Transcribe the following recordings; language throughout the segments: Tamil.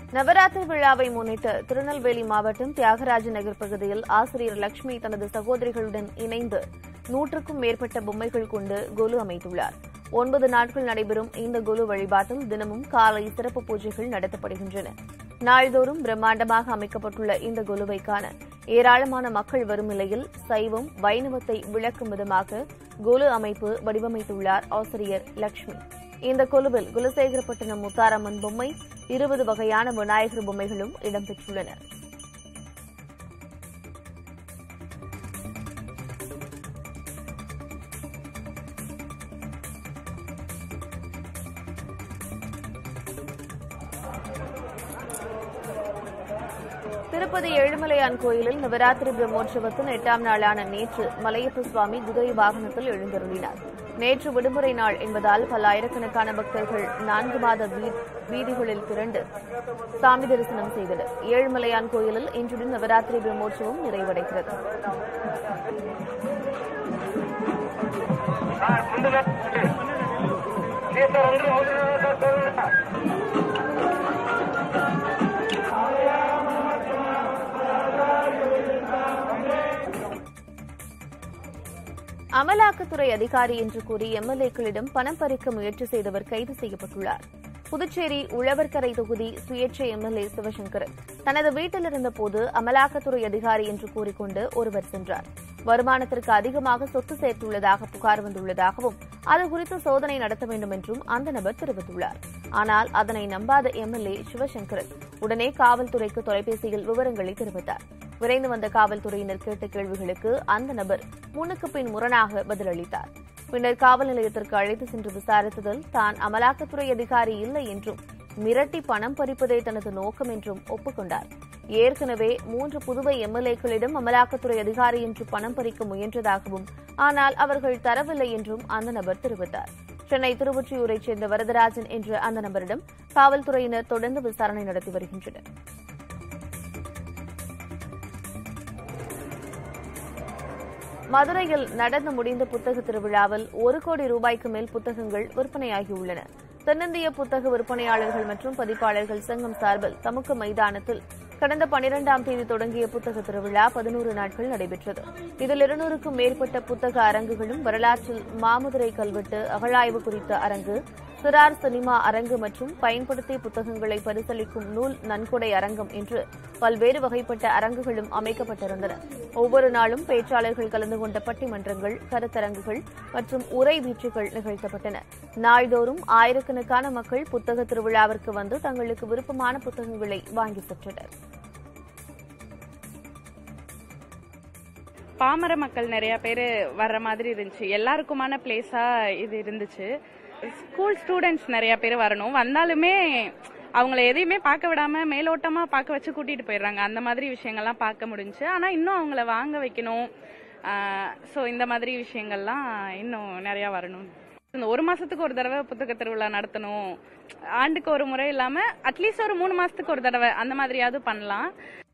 நவராத்திரி விழாவை முன்னிட்டு திருநெல்வேலி மாவட்டம் தியாகராஜ நகர் பகுதியில் ஆசிரியர் லட்சுமி தனது சகோதரிகளுடன் இணைந்து நூற்றுக்கும் மேற்பட்ட பொம்மைகள் கொண்டு கொலு அமைத்துள்ளார் ஒன்பது நாட்கள் நடைபெறும் இந்த கொலு வழிபாட்டில் தினமும் காலை சிறப்பு பூஜைகள் நடத்தப்படுகின்றன நாள்தோறும் பிரம்மாண்டமாக அமைக்கப்பட்டுள்ள இந்த கொலுவை காண ஏராளமான மக்கள் வரும் நிலையில் சைவம் வைணவத்தை விளக்கும் விதமாக கொலு அமைப்பு வடிவமைத்துள்ளார் ஆசிரியர் லட்சுமி இந்த கொலுவில் குலசேகரப்பட்டினம் முத்தாரம்மன் பொம்மை இருபது வகையான விநாயகர் பொம்மைகளும் இடம்பெற்றுள்ளன திருப்பதி ஏழுமலையான் கோயிலில் நவராத்திரி பிரம்மோற்சவத்தின் எட்டாம் நாளான நேற்று மலையப்ப சுவாமி குதிரை வாகனத்தில் எழுந்தருளினார் நேற்று விடுமுறை நாள் என்பதால் பல்லாயிரக்கணக்கான பக்தர்கள் நான்கு மாத வீ- வீதிகளில் திரண்டு சாமி தரிசனம் செய்தனர் ஏழுமலையான் கோயிலில் இன்றுடன் நவராத்திரி பிரம்மோற்சவம் நிறைவடைகிறது அமலாக்கத்துறை அதிகாரி என்று கூறி எம்எல்ஏக்களிடம் பணம் பறிக்க முயற்சி செய்தவர் கைது செய்யப்பட்டுள்ளார் புதுச்சேரி உழவர்கரை தொகுதி சுயேட்சை எம்எல்ஏ சிவசங்கர் தனது வீட்டில் இருந்தபோது அமலாக்கத்துறை அதிகாரி என்று கூறிக்கொண்டு ஒருவர் சென்றார் வருமானத்திற்கு அதிகமாக சொத்து சேர்த்துள்ளதாக புகார் வந்துள்ளதாகவும் அது குறித்து சோதனை நடத்த வேண்டும் என்றும் அந்த நபர் தெரிவித்துள்ளார் ஆனால் அதனை நம்பாத எம்எல்ஏ சிவசங்கரன் உடனே காவல்துறைக்கு தொலைபேசியில் விவரங்களை தெரிவித்தார் விரைந்து வந்த காவல்துறையினர் கேட்ட கேள்விகளுக்கு அந்த நபர் முன்னுக்கு பின் முரணாக பதிலளித்தார் பின்னர் காவல் நிலையத்திற்கு அழைத்து சென்று விசாரித்ததில் தான் அமலாக்கத்துறை அதிகாரி இல்லை என்றும் மிரட்டி பணம் பறிப்பதே தனது நோக்கம் என்றும் ஒப்புக்கொண்டார் ஏற்கனவே மூன்று புதுவை எம்எல்ஏக்களிடம் அமலாக்கத்துறை அதிகாரி என்று பணம் பறிக்க முயன்றதாகவும் ஆனால் அவர்கள் தரவில்லை என்றும் அந்த நபர் தெரிவித்தார் சென்னை திருவொற்றியூரைச் சேர்ந்த வரதராஜன் என்ற அந்த நபரிடம் காவல்துறையினர் தொடர்ந்து விசாரணை நடத்தி வருகின்றனர் மதுரையில் நடந்து முடிந்த புத்தக திருவிழாவில் ஒரு கோடி ரூபாய்க்கு மேல் புத்தகங்கள் விற்பனையாகியுள்ளன தென்னிந்திய புத்தக விற்பனையாளர்கள் மற்றும் பதிப்பாளர்கள் சங்கம் சார்பில் தமுக்க மைதானத்தில் கடந்த பனிரெண்டாம் தேதி தொடங்கிய புத்தக திருவிழா பதினோரு நாட்கள் நடைபெற்றது இதில் இருநூறுக்கும் மேற்பட்ட புத்தக அரங்குகளும் வரலாற்றில் மாமதுரை கல்வெட்டு அகழாய்வு குறித்த அரங்கு சிறார் சினிமா அரங்கு மற்றும் பயன்படுத்திய புத்தகங்களை பரிசளிக்கும் நூல் நன்கொடை அரங்கம் என்று பல்வேறு வகைப்பட்ட அரங்குகளும் அமைக்கப்பட்டிருந்தன ஒவ்வொரு நாளும் பேச்சாளர்கள் கலந்து கொண்ட பட்டிமன்றங்கள் கருத்தரங்குகள் மற்றும் உரை வீச்சுகள் நிகழ்த்தப்பட்டன நாள்தோறும் ஆயிரக்கணக்கான மக்கள் புத்தக திருவிழாவிற்கு வந்து தங்களுக்கு விருப்பமான புத்தகங்களை வாங்கி சென்றனர் பாமர மக்கள் நிறைய பேர் வர்ற மாதிரி இருந்துச்சு எல்லாருக்குமான பிளேஸா இது இருந்துச்சு ஸ்கூல் ஸ்டூடெண்ட்ஸ் நிறைய பேர் வரணும் வந்தாலுமே அவங்கள எதையுமே பார்க்க விடாம மேலோட்டமா பார்க்க வச்சு கூட்டிட்டு போயிடுறாங்க அந்த மாதிரி விஷயங்கள்லாம் பார்க்க முடிஞ்சுச்சு ஆனா இன்னும் அவங்கள வாங்க வைக்கணும் ஸோ இந்த மாதிரி விஷயங்கள்லாம் இன்னும் நிறைய வரணும் இந்த ஒரு மாசத்துக்கு ஒரு தடவை புத்தக திருவிழா நடத்தணும் ஆண்டுக்கு ஒரு முறை இல்லாம அட்லீஸ்ட் ஒரு மூணு மாசத்துக்கு ஒரு தடவை அந்த மாதிரியாவது பண்ணலாம்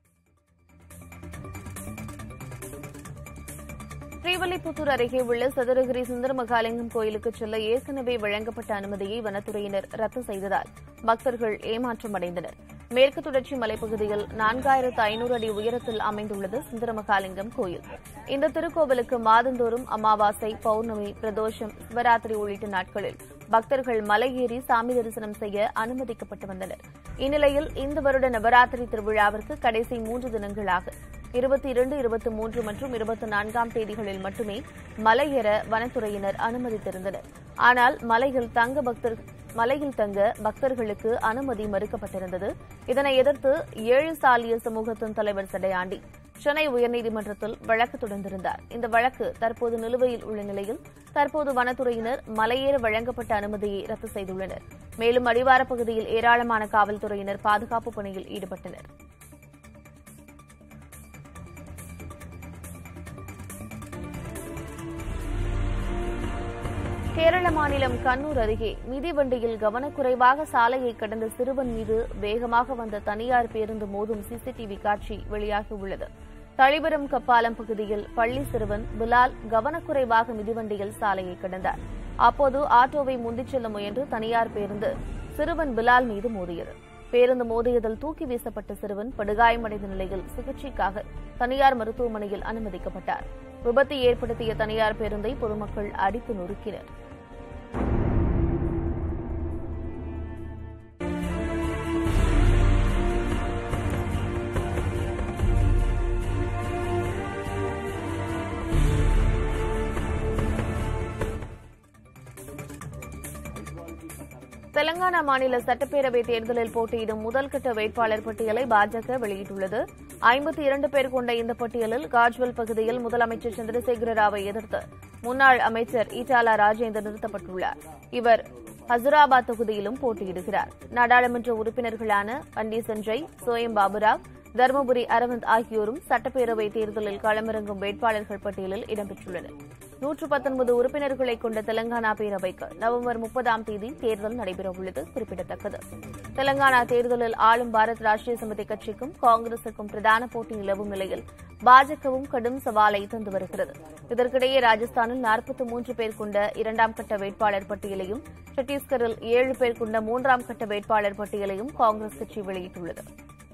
ஸ்ரீவில்லிபுத்தூர் அருகே உள்ள சதுரகிரி சுந்தரமகாலிங்கம் கோயிலுக்கு செல்ல ஏற்கனவே வழங்கப்பட்ட அனுமதியை வனத்துறையினர் ரத்து செய்ததால் பக்தர்கள் ஏமாற்றம் அடைந்தனர் மேற்கு தொடர்ச்சி மலைப்பகுதியில் நான்காயிரத்து ஐநூறு அடி உயரத்தில் அமைந்துள்ளது சுந்தரமகாலிங்கம் கோயில் இந்த திருக்கோவிலுக்கு மாதந்தோறும் அமாவாசை பௌர்ணமி பிரதோஷம் சிவராத்திரி உள்ளிட்ட நாட்களில் பக்தர்கள் மலை ஏறி சாமி தரிசனம் செய்ய அனுமதிக்கப்பட்டு வந்தனர் இந்நிலையில் இந்த வருட நவராத்திரி திருவிழாவிற்கு கடைசி மூன்று தினங்களாக இருபத்தி இரண்டு இருபத்தி மூன்று மற்றும் இருபத்தி நான்காம் தேதிகளில் மட்டுமே மலையேற வனத்துறையினர் அனுமதித்திருந்தனர் ஆனால் மலையில் தங்க பக்தர் மலையில் தங்க பக்தர்களுக்கு அனுமதி மறுக்கப்பட்டிருந்தது இதனை எதிர்த்து ஏழு சாலிய சமூகத்தின் தலைவர் சடையாண்டி சென்னை உயர்நீதிமன்றத்தில் வழக்கு தொடர்ந்திருந்தார் இந்த வழக்கு தற்போது நிலுவையில் உள்ள நிலையில் தற்போது வனத்துறையினர் மலையேற வழங்கப்பட்ட அனுமதியை ரத்து செய்துள்ளனர் மேலும் அடிவாரப் பகுதியில் ஏராளமான காவல்துறையினர் பாதுகாப்பு பணியில் ஈடுபட்டனர் கேரள மாநிலம் கண்ணூர் அருகே மிதிவண்டியில் கவனக்குறைவாக சாலையை கடந்த சிறுவன் மீது வேகமாக வந்த தனியார் பேருந்து மோதும் சிசிடிவி காட்சி வெளியாகியுள்ளது தளிபுரம் கப்பாலம் பகுதியில் பள்ளி சிறுவன் பிலால் கவனக்குறைவாக மிதிவண்டியில் சாலையை கடந்தார் அப்போது ஆட்டோவை முந்திச் செல்ல முயன்று தனியார் பேருந்து சிறுவன் பிலால் மீது மோதியது பேருந்து மோதியதில் தூக்கி வீசப்பட்ட சிறுவன் படுகாயமடைந்த நிலையில் சிகிச்சைக்காக தனியார் மருத்துவமனையில் அனுமதிக்கப்பட்டார் விபத்தை ஏற்படுத்திய தனியார் பேருந்தை பொதுமக்கள் அடித்து நொறுக்கினர் தெலங்கானா மாநில சட்டப்பேரவை தேர்தலில் போட்டியிடும் முதல்கட்ட வேட்பாளர் பட்டியலை பாஜக வெளியிட்டுள்ளது ஐம்பத்தி இரண்டு பேர் கொண்ட இந்த பட்டியலில் காஜ்வல் பகுதியில் முதலமைச்சர் சந்திரசேகர ராவை எதிர்த்து முன்னாள் அமைச்சர் ஈட்டாலா ராஜேந்தர் நிறுத்தப்பட்டுள்ளார் இவர் ஹசுராபாத் தொகுதியிலும் போட்டியிடுகிறார் நாடாளுமன்ற உறுப்பினர்களான பண்டி சஞ்சய் சோயம் பாபுராவ் தருமபுரி அரவிந்த் ஆகியோரும் சட்டப்பேரவை தேர்தலில் களமிறங்கும் வேட்பாளர்கள் பட்டியலில் இடம்பெற்றுள்ளனர் நூற்று பத்தொன்பது உறுப்பினர்களை கொண்ட தெலங்கானா பேரவைக்கு நவம்பர் முப்பதாம் தேதி தேர்தல் நடைபெறவுள்ளது குறிப்பிடத்தக்கது தெலங்கானா தேர்தலில் ஆளும் பாரத் ராஷ்டிரிய சமிதி கட்சிக்கும் காங்கிரசுக்கும் பிரதான போட்டி நிலவும் நிலையில் பாஜகவும் கடும் சவாலை தந்து வருகிறது இதற்கிடையே ராஜஸ்தானில் நாற்பத்தி மூன்று பேர் கொண்ட இரண்டாம் கட்ட வேட்பாளர் பட்டியலையும் சத்தீஸ்கரில் ஏழு பேர் கொண்ட மூன்றாம் கட்ட வேட்பாளர் பட்டியலையும் காங்கிரஸ் கட்சி வெளியிட்டுள்ளது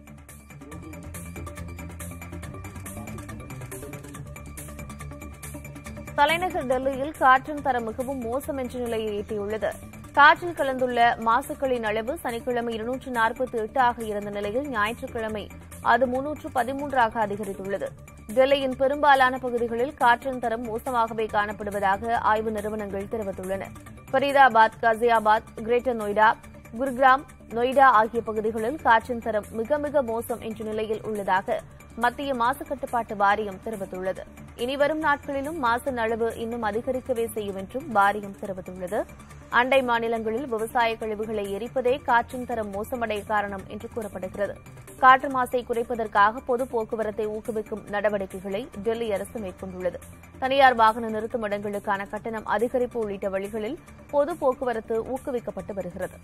தலைநகர் டெல்லியில் காற்றின் தரம் மிகவும் மோசம் என்ற நிலையை எட்டியுள்ளது காற்றில் கலந்துள்ள மாசுக்களின் அளவு சனிக்கிழமை இருநூற்று நாற்பத்தி எட்டு ஆக இருந்த நிலையில் ஞாயிற்றுக்கிழமை அது முன்னூற்று பதிமூன்றாக அதிகரித்துள்ளது டெல்லியின் பெரும்பாலான பகுதிகளில் காற்றின் தரம் மோசமாகவே காணப்படுவதாக ஆய்வு நிறுவனங்கள் தெரிவித்துள்ளன ஃபரீதாபாத் காசியாபாத் கிரேட்டர் நொய்டா குர்கிராம் நொய்டா ஆகிய பகுதிகளில் காற்றின் தரம் மிக மிக மோசம் என்ற நிலையில் உள்ளதாக மத்திய மாசு கட்டுப்பாட்டு வாரியம் தெரிவித்துள்ளது இனிவரும் நாட்களிலும் மாசின் அளவு இன்னும் அதிகரிக்கவே செய்யும் என்றும் வாரியம் தெரிவித்துள்ளது அண்டை மாநிலங்களில் விவசாய கழிவுகளை எரிப்பதே காற்றின் தரம் மோசமடைய காரணம் என்று கூறப்படுகிறது காற்று மாசை குறைப்பதற்காக பொது போக்குவரத்தை ஊக்குவிக்கும் நடவடிக்கைகளை டெல்லி அரசு மேற்கொண்டுள்ளது தனியார் வாகன நிறுத்தும் இடங்களுக்கான கட்டணம் அதிகரிப்பு உள்ளிட்ட வழிகளில் பொது போக்குவரத்து ஊக்குவிக்கப்பட்டு வருகிறது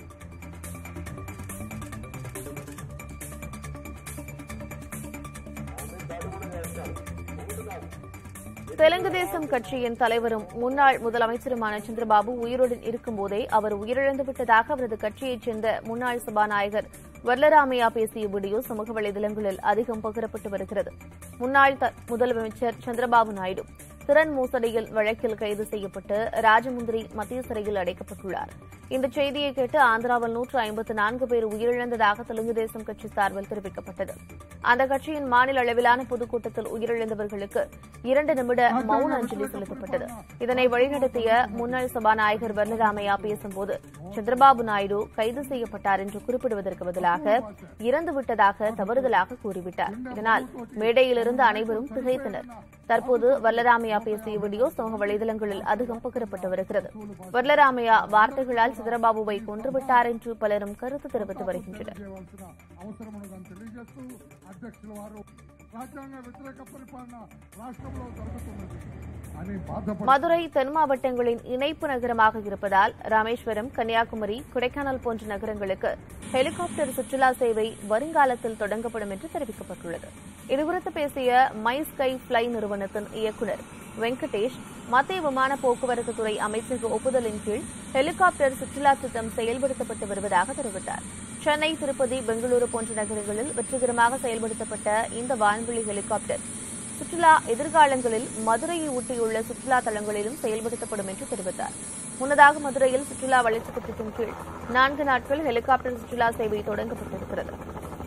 தெலுங்கு தேசம் கட்சியின் தலைவரும் முன்னாள் முதலமைச்சருமான சந்திரபாபு உயிருடன் இருக்கும்போதே அவர் உயிரிழந்து விட்டதாக அவரது கட்சியைச் சேர்ந்த முன்னாள் சபாநாயகர் வர்லராமையா பேசிய வீடியோ சமூக வலைதளங்களில் அதிகம் பகிரப்பட்டு வருகிறது முன்னாள் த- முதலமைச்சர் சந்திரபாபு நாயுடு திறன் மோசடியில் வழக்கில் கைது செய்யப்பட்டு ராஜமுந்திரி மத்திய சிறையில் அடைக்கப்பட்டுள்ளார் இந்த செய்தியை கேட்டு ஆந்திராவில் நூற்று ஐம்பத்து நான்கு பேர் உயிரிழந்ததாக தெலுங்கு தேசம் கட்சி சார்பில் தெரிவிக்கப்பட்டது அந்த கட்சியின் மாநில அளவிலான பொதுக்கூட்டத்தில் உயிரிழந்தவர்களுக்கு இரண்டு நிமிட மௌன அஞ்சலி செலுத்தப்பட்டது இதனை வழிநடத்திய முன்னாள் சபாநாயகர் வர்ணராமையா பேசும்போது சந்திரபாபு நாயுடு கைது செய்யப்பட்டார் என்று குறிப்பிடுவதற்கு பதிலாக இறந்து விட்டதாக தவறுதலாக கூறிவிட்டார் இதனால் மேடையிலிருந்து அனைவரும் திகைத்தனர் தற்போது வல்லராமையா பேசிய வீடியோ சமூக வலைதளங்களில் அதிகம் பகிரப்பட்டு வருகிறது வல்லராமையா வார்த்தைகளால் சந்திரபாபுவை கொன்றுவிட்டார் என்று பலரும் கருத்து தெரிவித்து வருகின்றனர் చేయవలసిన అవసరం ఉన్నదని తెలియజేస్తూ అధ్యక్షుల వారు రాజ్యాంగ వ్యతిరేక పరిపాలన రాష్ట్రంలో జరుగుతున్నది అని బాధపడి மதுரை தென் மாவட்டங்களின் இணைப்பு நகரமாக இருப்பதால் ராமேஸ்வரம் கன்னியாகுமரி கொடைக்கானல் போன்ற நகரங்களுக்கு ஹெலிகாப்டர் சுற்றுலா சேவை வருங்காலத்தில் தொடங்கப்படும் என்று தெரிவிக்கப்பட்டுள்ளது இதுகுறித்து பேசிய மை ஸ்கை ஃபிளை நிறுவனத்தின் இயக்குநர் வெங்கடேஷ் மத்திய விமான போக்குவரத்து துறை அமைச்சக ஒப்புதலின் கீழ் ஹெலிகாப்டர் சுற்றுலா திட்டம் செயல்படுத்தப்பட்டு வருவதாக தெரிவித்தார் சென்னை திருப்பதி பெங்களூரு போன்ற நகரங்களில் வெற்றிகரமாக செயல்படுத்தப்பட்ட இந்த வான்வெளி ஹெலிகாப்டர் சுற்றுலா எதிர்காலங்களில் மதுரையை ஒட்டியுள்ள சுற்றுலா தலங்களிலும் செயல்படுத்தப்படும் என்று தெரிவித்தார் முன்னதாக மதுரையில் சுற்றுலா வளர்ச்சித் திட்டத்தின் கீழ் நான்கு நாட்கள் ஹெலிகாப்டர் சுற்றுலா சேவை தொடங்கப்பட்டிருக்கிறது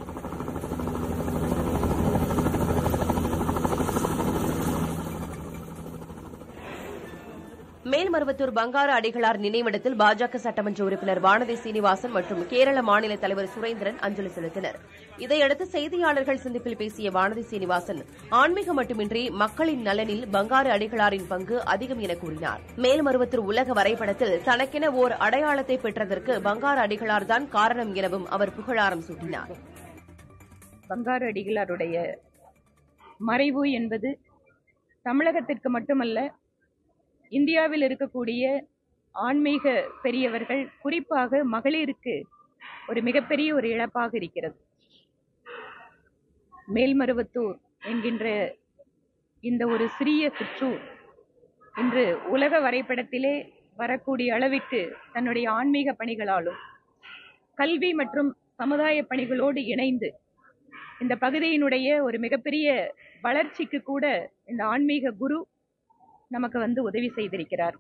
மேல்மருவத்தூர் பங்காரு அடிகளார் நினைவிடத்தில் பாஜக சட்டமன்ற உறுப்பினர் வானதி சீனிவாசன் மற்றும் கேரள மாநில தலைவர் சுரேந்திரன் அஞ்சலி செலுத்தினர் இதையடுத்து செய்தியாளர்கள் சந்திப்பில் பேசிய வானதி சீனிவாசன் ஆன்மீகம் மட்டுமின்றி மக்களின் நலனில் பங்காரு அடிகளாரின் பங்கு அதிகம் என கூறினார் மேல்மருவத்தூர் உலக வரைபடத்தில் தனக்கென ஓர் அடையாளத்தை பெற்றதற்கு பங்காரு அடிகளார்தான் காரணம் எனவும் அவர் புகழாரம் சூட்டினார் பங்காரு அடிகளாருடைய மறைவு என்பது தமிழகத்திற்கு மட்டுமல்ல இந்தியாவில் இருக்கக்கூடிய ஆன்மீக பெரியவர்கள் குறிப்பாக மகளிருக்கு ஒரு மிகப்பெரிய ஒரு இழப்பாக இருக்கிறது மேல்மருவத்தூர் என்கின்ற இந்த ஒரு சிறிய சிற்றூர் இன்று உலக வரைபடத்திலே வரக்கூடிய அளவிற்கு தன்னுடைய ஆன்மீக பணிகளாலும் கல்வி மற்றும் சமுதாய பணிகளோடு இணைந்து இந்த பகுதியினுடைய ஒரு மிகப்பெரிய வளர்ச்சிக்கு கூட இந்த ஆன்மீக குரு நமக்கு வந்து உதவி செய்திருக்கிறார்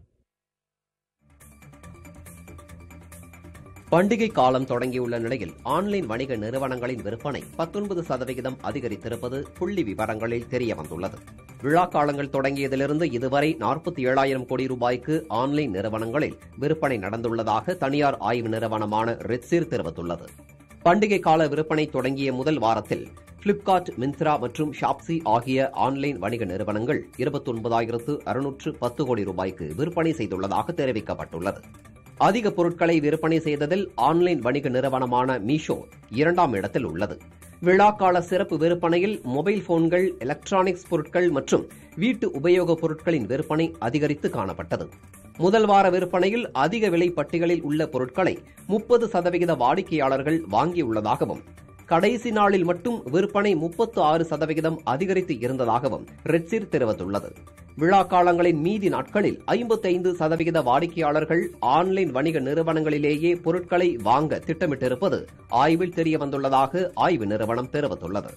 பண்டிகை காலம் தொடங்கியுள்ள நிலையில் ஆன்லைன் வணிக நிறுவனங்களின் விற்பனை பத்தொன்பது சதவிகிதம் அதிகரித்திருப்பது புள்ளி விவரங்களில் தெரிய வந்துள்ளது விழா காலங்கள் தொடங்கியதிலிருந்து இதுவரை நாற்பத்தி ஏழாயிரம் கோடி ரூபாய்க்கு ஆன்லைன் நிறுவனங்களில் விற்பனை நடந்துள்ளதாக தனியார் ஆய்வு நிறுவனமான ரெட்சீர் தெரிவித்துள்ளது பண்டிகை கால விற்பனை தொடங்கிய முதல் வாரத்தில் பிளிப்கார்ட் மிந்த்ரா மற்றும் ஷாப்சி ஆகிய ஆன்லைன் வணிக நிறுவனங்கள் இருபத்தி ஒன்பதாயிரத்து அறுநூற்று பத்து கோடி ரூபாய்க்கு விற்பனை செய்துள்ளதாக தெரிவிக்கப்பட்டுள்ளது அதிக பொருட்களை விற்பனை செய்ததில் ஆன்லைன் வணிக நிறுவனமான மீஷோ இரண்டாம் இடத்தில் உள்ளது விழாக்கால சிறப்பு விற்பனையில் மொபைல் போன்கள் எலக்ட்ரானிக்ஸ் பொருட்கள் மற்றும் வீட்டு உபயோகப் பொருட்களின் விற்பனை அதிகரித்து காணப்பட்டது முதல் வார விற்பனையில் அதிக விலை பட்டியலில் உள்ள பொருட்களை முப்பது சதவிகித வாடிக்கையாளர்கள் வாங்கியுள்ளதாகவும் கடைசி நாளில் மட்டும் விற்பனை முப்பத்து ஆறு சதவிகிதம் அதிகரித்து இருந்ததாகவும் ரெட்சிர் தெரிவித்துள்ளது விழா காலங்களின் மீதி நாட்களில் ஐம்பத்தைந்து சதவிகித வாடிக்கையாளர்கள் ஆன்லைன் வணிக நிறுவனங்களிலேயே பொருட்களை வாங்க திட்டமிட்டிருப்பது ஆய்வில் தெரியவந்துள்ளதாக ஆய்வு நிறுவனம் தெரிவித்துள்ளது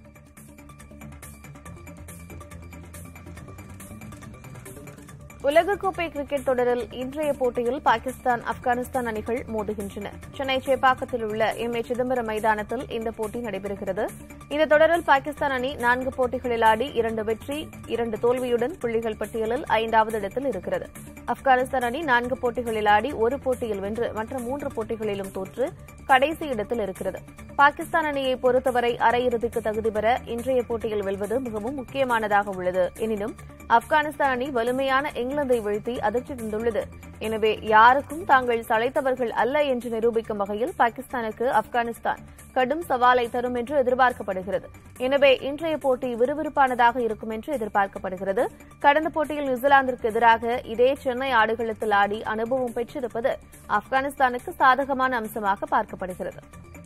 உலகக்கோப்பை கிரிக்கெட் தொடரில் இன்றைய போட்டியில் பாகிஸ்தான் ஆப்கானிஸ்தான் அணிகள் மோதுகின்றன சென்னை சேப்பாக்கத்தில் உள்ள எம் ஏ சிதம்பரம் மைதானத்தில் இந்த போட்டி நடைபெறுகிறது இந்த தொடரில் பாகிஸ்தான் அணி நான்கு போட்டிகளில் ஆடி இரண்டு வெற்றி இரண்டு தோல்வியுடன் புள்ளிகள் பட்டியலில் ஐந்தாவது இடத்தில் இருக்கிறது ஆப்கானிஸ்தான் அணி நான்கு போட்டிகளில் ஆடி ஒரு போட்டியில் வென்று மற்ற மூன்று போட்டிகளிலும் தோற்று கடைசி இடத்தில் இருக்கிறது பாகிஸ்தான் அணியை பொறுத்தவரை அரையிறுதிக்கு தகுதி பெற இன்றைய போட்டியில் வெல்வது மிகவும் முக்கியமானதாக உள்ளது எனினும் ஆப்கானிஸ்தான் அணி வலிமையான இங்கிலாந்தை வீழ்த்தி அதிர்ச்சி தந்துள்ளது எனவே யாருக்கும் தாங்கள் சளைத்தவர்கள் அல்ல என்று நிரூபிக்கும் வகையில் பாகிஸ்தானுக்கு ஆப்கானிஸ்தான் கடும் சவாலை தரும் என்று எதிர்பார்க்கப்படுகிறது எனவே இன்றைய போட்டி விறுவிறுப்பானதாக இருக்கும் என்று எதிர்பார்க்கப்படுகிறது கடந்த போட்டியில் நியூசிலாந்திற்கு எதிராக இதே சென்னை ஆடுகளத்தில் ஆடி அனுபவம் பெற்றிருப்பது ஆப்கானிஸ்தானுக்கு சாதகமான அம்சமாக பார்க்கப்படுகிறது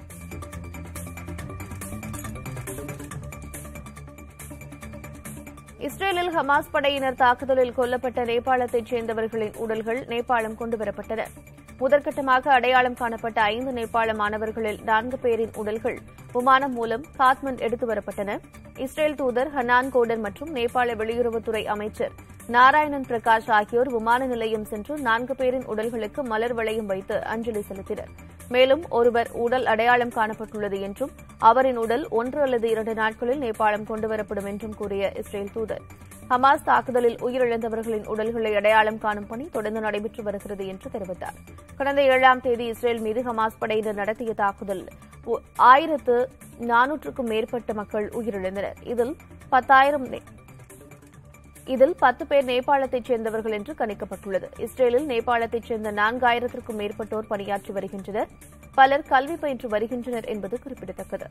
இஸ்ரேலில் ஹமாஸ் படையினர் தாக்குதலில் கொல்லப்பட்ட நேபாளத்தைச் சேர்ந்தவர்களின் உடல்கள் நேபாளம் கொண்டுவரப்பட்டன முதற்கட்டமாக அடையாளம் காணப்பட்ட ஐந்து நேபாள மாணவர்களில் நான்கு பேரின் உடல்கள் விமானம் மூலம் காத்மண்ட் எடுத்து வரப்பட்டன இஸ்ரேல் தூதர் ஹனான் கோடன் மற்றும் நேபாள வெளியுறவுத்துறை அமைச்சர் நாராயணன் பிரகாஷ் ஆகியோர் விமான நிலையம் சென்று நான்கு பேரின் உடல்களுக்கு மலர் வளையம் வைத்து அஞ்சலி செலுத்தினர் மேலும் ஒருவர் உடல் அடையாளம் காணப்பட்டுள்ளது என்றும் அவரின் உடல் ஒன்று அல்லது இரண்டு நாட்களில் நேபாளம் கொண்டுவரப்படும் என்றும் கூறிய இஸ்ரேல் தூதர் ஹமாஸ் தாக்குதலில் உயிரிழந்தவர்களின் உடல்களை அடையாளம் காணும் பணி தொடர்ந்து நடைபெற்று வருகிறது என்று தெரிவித்தார் கடந்த ஏழாம் தேதி இஸ்ரேல் மீது ஹமாஸ் படையினர் நடத்திய தாக்குதல் ஆயிரத்து நானூற்றுக்கும் மேற்பட்ட மக்கள் உயிரிழந்தனர் இதில் பத்தாயிரம் இதில் பத்து பேர் நேபாளத்தைச் சேர்ந்தவர்கள் என்று கணிக்கப்பட்டுள்ளது இஸ்ரேலில் நேபாளத்தைச் சேர்ந்த நான்காயிரத்திற்கும் மேற்பட்டோர் பணியாற்றி வருகின்றனர் பலர் கல்வி பயின்று வருகின்றனர் என்பது குறிப்பிடத்தக்கது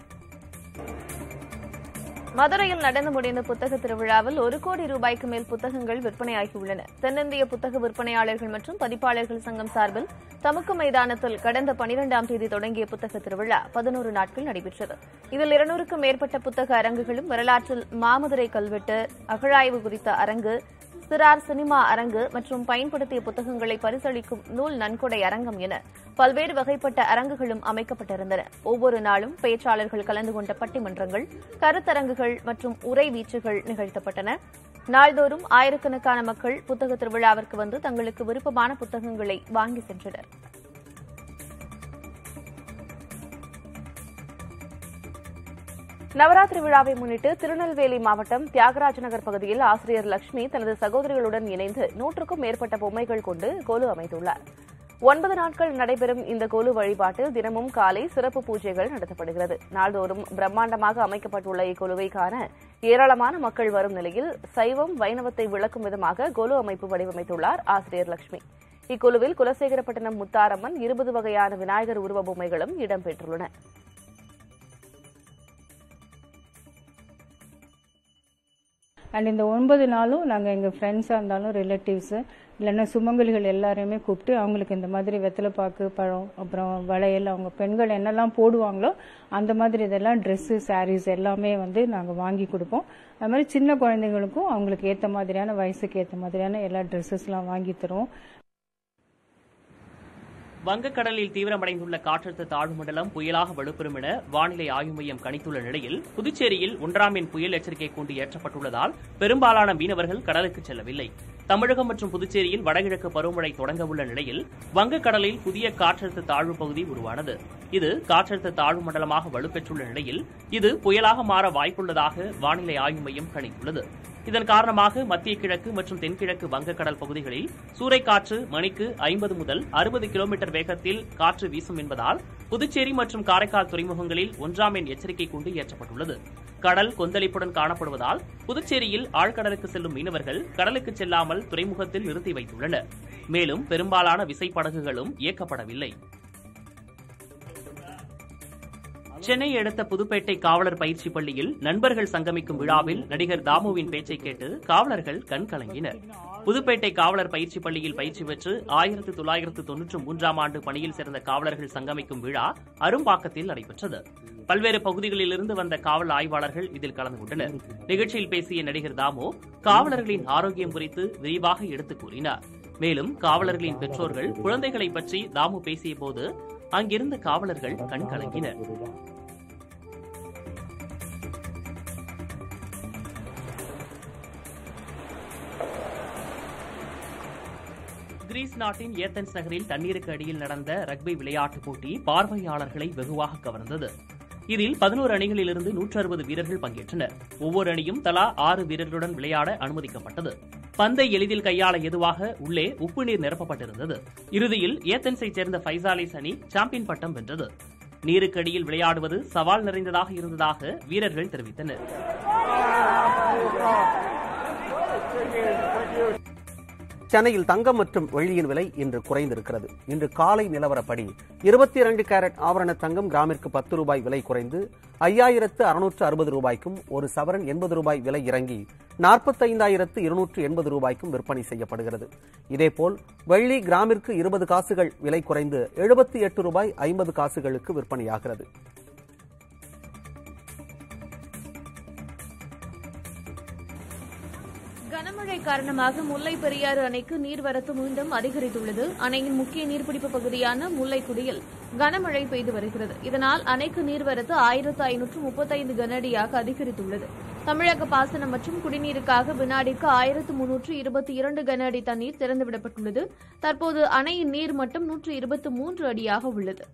மதுரையில் நடந்து முடிந்த புத்தக திருவிழாவில் ஒரு கோடி ரூபாய்க்கு மேல் புத்தகங்கள் விற்பனையாகியுள்ளன தென்னிந்திய புத்தக விற்பனையாளர்கள் மற்றும் பதிப்பாளர்கள் சங்கம் சார்பில் தமுக்கு மைதானத்தில் கடந்த பனிரெண்டாம் தேதி தொடங்கிய புத்தக திருவிழா பதினோரு நாட்கள் நடைபெற்றது இதில் இருநூறுக்கும் மேற்பட்ட புத்தக அரங்குகளும் வரலாற்றில் மாமதுரை கல்வெட்டு அகழாய்வு குறித்த அரங்கு சிறார் சினிமா அரங்கு மற்றும் பயன்படுத்திய புத்தகங்களை பரிசளிக்கும் நூல் நன்கொடை அரங்கம் என பல்வேறு வகைப்பட்ட அரங்குகளும் அமைக்கப்பட்டிருந்தன ஒவ்வொரு நாளும் பேச்சாளர்கள் கலந்து கொண்ட பட்டிமன்றங்கள் கருத்தரங்குகள் மற்றும் உரை வீச்சுகள் நிகழ்த்தப்பட்டன நாள்தோறும் ஆயிரக்கணக்கான மக்கள் புத்தக திருவிழாவிற்கு வந்து தங்களுக்கு விருப்பமான புத்தகங்களை வாங்கி சென்றனர் நவராத்திரி விழாவை முன்னிட்டு திருநெல்வேலி மாவட்டம் தியாகராஜ நகர் பகுதியில் ஆசிரியர் லட்சுமி தனது சகோதரிகளுடன் இணைந்து நூற்றுக்கும் மேற்பட்ட பொம்மைகள் கொண்டு கோலு அமைத்துள்ளார் ஒன்பது நாட்கள் நடைபெறும் இந்த கோலு வழிபாட்டில் தினமும் காலை சிறப்பு பூஜைகள் நடத்தப்படுகிறது நாள்தோறும் பிரம்மாண்டமாக அமைக்கப்பட்டுள்ள இக்கொலுவை காண ஏராளமான மக்கள் வரும் நிலையில் சைவம் வைணவத்தை விளக்கும் விதமாக கோலு அமைப்பு வடிவமைத்துள்ளார் ஆசிரியர் லட்சுமி இக்குழுவில் குலசேகரப்பட்டினம் முத்தாரம்மன் இருபது வகையான விநாயகர் உருவ பொம்மைகளும் இடம்பெற்றுள்ளன அண்ட் இந்த ஒன்பது நாளும் நாங்கள் எங்கள் ஃப்ரெண்ட்ஸாக இருந்தாலும் ரிலேட்டிவ்ஸு இல்லைன்னா சுமங்கலிகள் எல்லாரையுமே கூப்பிட்டு அவங்களுக்கு இந்த மாதிரி வெத்தலைப்பாக்கு பழம் அப்புறம் வளையல் அவங்க பெண்கள் என்னெல்லாம் போடுவாங்களோ அந்த மாதிரி இதெல்லாம் ட்ரெஸ்ஸு சாரீஸ் எல்லாமே வந்து நாங்கள் வாங்கி கொடுப்போம் அது மாதிரி சின்ன குழந்தைங்களுக்கும் அவங்களுக்கு ஏற்ற மாதிரியான வயசுக்கு ஏற்ற மாதிரியான எல்லா ட்ரெஸ்ஸஸ்லாம் வாங்கி தருவோம் வங்கக்கடலில் தீவிரமடைந்துள்ள காற்றழுத்த தாழ்வு மண்டலம் புயலாக வலுப்பெறும் என வானிலை ஆய்வு மையம் கணித்துள்ள நிலையில் புதுச்சேரியில் ஒன்றாம் எண் புயல் எச்சரிக்கை கூண்டு ஏற்றப்பட்டுள்ளதால் பெரும்பாலான மீனவர்கள் கடலுக்கு செல்லவில்லை தமிழகம் மற்றும் புதுச்சேரியில் வடகிழக்கு பருவமழை தொடங்க உள்ள நிலையில் வங்கக்கடலில் புதிய காற்றழுத்த தாழ்வு பகுதி உருவானது இது காற்றழுத்த தாழ்வு மண்டலமாக வலுப்பெற்றுள்ள நிலையில் இது புயலாக மாற வாய்ப்புள்ளதாக வானிலை ஆய்வு மையம் கணித்துள்ளது இதன் காரணமாக மத்திய கிழக்கு மற்றும் தென்கிழக்கு வங்கக்கடல் பகுதிகளில் சூறைக்காற்று மணிக்கு ஐம்பது முதல் அறுபது கிலோமீட்டர் வேகத்தில் காற்று வீசும் என்பதால் புதுச்சேரி மற்றும் காரைக்கால் துறைமுகங்களில் ஒன்றாம் எண் எச்சரிக்கை கூண்டு ஏற்றப்பட்டுள்ளது கடல் கொந்தளிப்புடன் காணப்படுவதால் புதுச்சேரியில் ஆழ்கடலுக்கு செல்லும் மீனவர்கள் கடலுக்கு செல்லாமல் துறைமுகத்தில் நிறுத்தி வைத்துள்ளனர் மேலும் பெரும்பாலான விசைப்படகுகளும் இயக்கப்படவில்லை சென்னை அடுத்த புதுப்பேட்டை காவலர் பயிற்சி பள்ளியில் நண்பர்கள் சங்கமிக்கும் விழாவில் நடிகர் தாமுவின் பேச்சை கேட்டு காவலர்கள் கண் கலங்கினர் புதுப்பேட்டை காவலர் பயிற்சி பள்ளியில் பயிற்சி பெற்று ஆயிரத்து தொள்ளாயிரத்து தொன்னூற்று மூன்றாம் ஆண்டு பணியில் சேர்ந்த காவலர்கள் சங்கமிக்கும் விழா அரும்பாக்கத்தில் நடைபெற்றது பல்வேறு பகுதிகளிலிருந்து வந்த காவல் ஆய்வாளர்கள் இதில் கலந்து கொண்டனர் நிகழ்ச்சியில் பேசிய நடிகர் தாமு காவலர்களின் ஆரோக்கியம் குறித்து விரிவாக எடுத்துக் கூறினார் மேலும் காவலர்களின் பெற்றோர்கள் குழந்தைகளை பற்றி தாமு பேசிய போது அங்கிருந்த காவலர்கள் கண் கலங்கினர் கிரீஸ் நாட்டின் ஏத்தன்ஸ் நகரில் தண்ணீருக்கு அடியில் நடந்த ரக்பி விளையாட்டுப் போட்டி பார்வையாளர்களை வெகுவாக கவர்ந்தது இதில் பதினோரு அணிகளிலிருந்து நூற்று அறுபது வீரர்கள் பங்கேற்றனர் ஒவ்வொரு அணியும் தலா ஆறு வீரர்களுடன் விளையாட அனுமதிக்கப்பட்டது பந்தை எளிதில் கையாள எதுவாக உள்ளே உப்பு நீர் நிரப்பப்பட்டிருந்தது இறுதியில் ஏத்தன்ஸைச் சேர்ந்த ஃபைசாலிஸ் அணி சாம்பியன் பட்டம் வென்றது நீருக்கு அடியில் விளையாடுவது சவால் நிறைந்ததாக இருந்ததாக வீரர்கள் தெரிவித்தனர் சென்னையில் தங்கம் மற்றும் வெள்ளியின் விலை இன்று குறைந்திருக்கிறது இன்று காலை நிலவரப்படி இருபத்தி இரண்டு கேரட் ஆபரண தங்கம் கிராமிற்கு பத்து ரூபாய் விலை குறைந்து ஐயாயிரத்து அறுநூற்று அறுபது ரூபாய்க்கும் ஒரு சவரன் எண்பது ரூபாய் விலை இறங்கி நாற்பத்தைந்தாயிரத்து இருநூற்று எண்பது ரூபாய்க்கும் விற்பனை செய்யப்படுகிறது இதேபோல் வெள்ளி கிராமிற்கு இருபது காசுகள் விலை குறைந்து எழுபத்தி எட்டு ரூபாய் ஐம்பது காசுகளுக்கு விற்பனையாகிறது கனமழை காரணமாக முல்லை பெரியாறு அணைக்கு நீர்வரத்து மீண்டும் அதிகரித்துள்ளது அணையின் முக்கிய நீர்பிடிப்பு பகுதியான முல்லைக்குடியில் கனமழை பெய்து வருகிறது இதனால் அணைக்கு நீர்வரத்து ஆயிரத்து ஐநூற்று முப்பத்தைந்து கனஅடியாக அதிகரித்துள்ளது தமிழக பாசனம் மற்றும் குடிநீருக்காக வினாடிக்கு ஆயிரத்து முன்னூற்று இருபத்தி இரண்டு கன அடி தண்ணீர் திறந்துவிடப்பட்டுள்ளது தற்போது அணையின் நீர் மட்டம் நூற்று இருபத்தி மூன்று அடியாக உள்ளது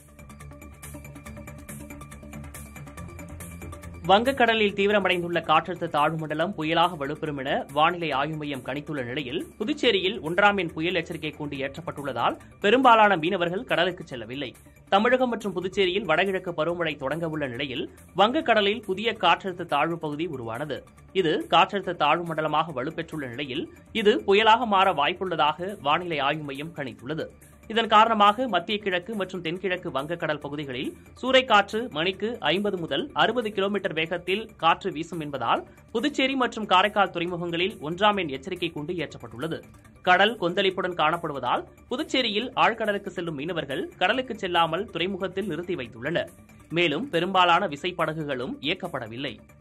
வங்கக்கடலில் தீவிரமடைந்துள்ள காற்றழுத்த தாழ்வு மண்டலம் புயலாக வலுப்பெறும் என வானிலை ஆய்வு மையம் கணித்துள்ள நிலையில் புதுச்சேரியில் ஒன்றாம் எண் புயல் எச்சரிக்கை கூண்டு ஏற்றப்பட்டுள்ளதால் பெரும்பாலான மீனவர்கள் கடலுக்கு செல்லவில்லை தமிழகம் மற்றும் புதுச்சேரியில் வடகிழக்கு பருவமழை தொடங்க உள்ள நிலையில் வங்கக்கடலில் புதிய காற்றழுத்த தாழ்வு பகுதி உருவானது இது காற்றழுத்த தாழ்வு மண்டலமாக வலுப்பெற்றுள்ள நிலையில் இது புயலாக மாற வாய்ப்புள்ளதாக வானிலை ஆய்வு மையம் கணித்துள்ளது இதன் காரணமாக மத்திய கிழக்கு மற்றும் தென்கிழக்கு வங்கக்கடல் பகுதிகளில் சூறைக்காற்று மணிக்கு ஐம்பது முதல் அறுபது கிலோமீட்டர் வேகத்தில் காற்று வீசும் என்பதால் புதுச்சேரி மற்றும் காரைக்கால் துறைமுகங்களில் ஒன்றாம் எண் எச்சரிக்கை கூண்டு ஏற்றப்பட்டுள்ளது கடல் கொந்தளிப்புடன் காணப்படுவதால் புதுச்சேரியில் ஆழ்கடலுக்கு செல்லும் மீனவர்கள் கடலுக்கு செல்லாமல் துறைமுகத்தில் நிறுத்தி வைத்துள்ளனர் மேலும் பெரும்பாலான விசைப்படகுகளும் இயக்கப்படவில்லை